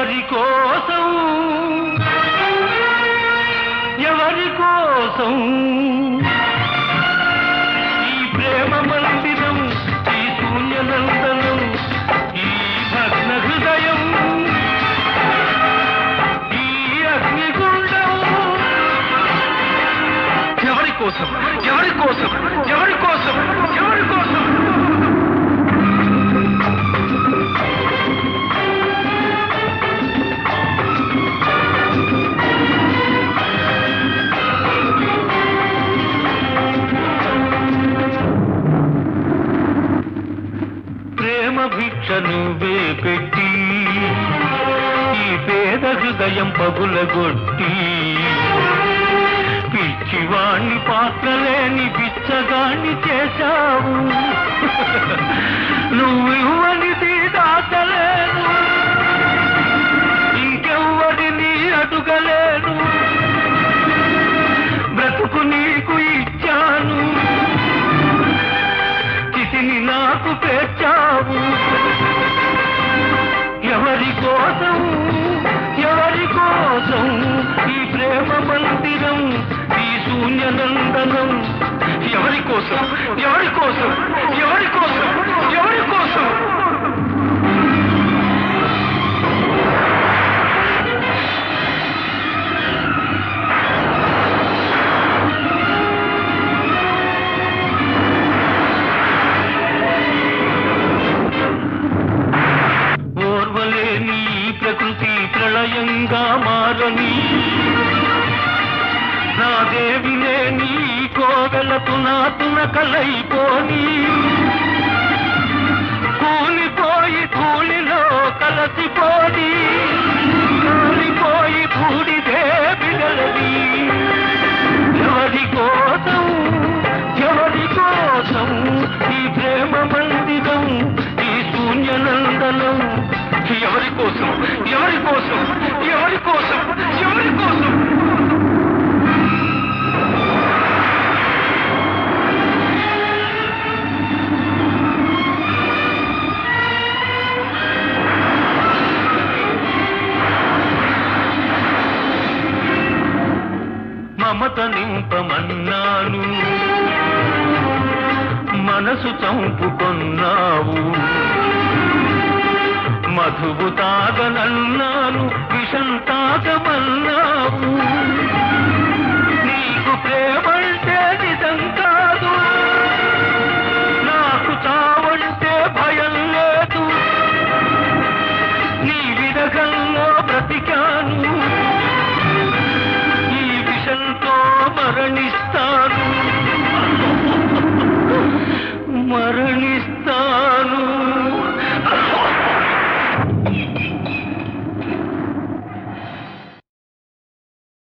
ఎవరి కోసం ఎవరి కోసం ఈ ప్రేమ మందిరం ఈ శూన్యనందనం ఈ భగ్న హృదయం ఈ అగ్నిగుండం ఎవరి కోసం ఎవరి కోసం ఎవరి కోసం ఎవరి కోసం ప్రేమ భిక్ష నువ్వే పెట్టి ఈ పేద హృదయం పగులగొట్టి పిచ్చివాణ్ణి పాత్రలేని పిచ్చగాణ్ణి చేశావు నువ్వు ఇవ్వనిది దాచలేను ఇంకెవ్వరిని అడుగలేను బ్రతుకు నీకు ఇచ్చాను చితిని నాకు పేర్చావు ఎవరి కోసం ఎవరి కోసం ఈ ప్రేమ మందిరం ఈ శూన్యనందనం ఎవరి కోసం ఎవరి కోసం ఎవరి కోసం ఎవరి కోసం ఓర్వలేని ఈ ప్రకృతి ప్రళయంగా మారని నా దేవి లేని ఈ కోవెలకు నాతున కలైపోని కూలిపోయి ధూళిలో కలసిపోని కాలిపోయి బూడిదే బిగలది ఎవరి కోసం ఎవరి కోసం ఈ ప్రేమ మందిరం ఈ శూన్యనందనం ఎవరి కోసం ఎవరి కోసం ఎవరి కోసం ఎవరి కోసం మమత నింపమన్నాను మనసు చంపుకొన్నావు మధువు తాగనన్నాను విషం తాగమన్నావు నీకు ప్రేమంటే నిజం కాదు నాకు చావంటే భయం లేదు నీ విరగంలో బ్రతికాను ఈ విషంతో మరణిస్తాను మరణిస్తాను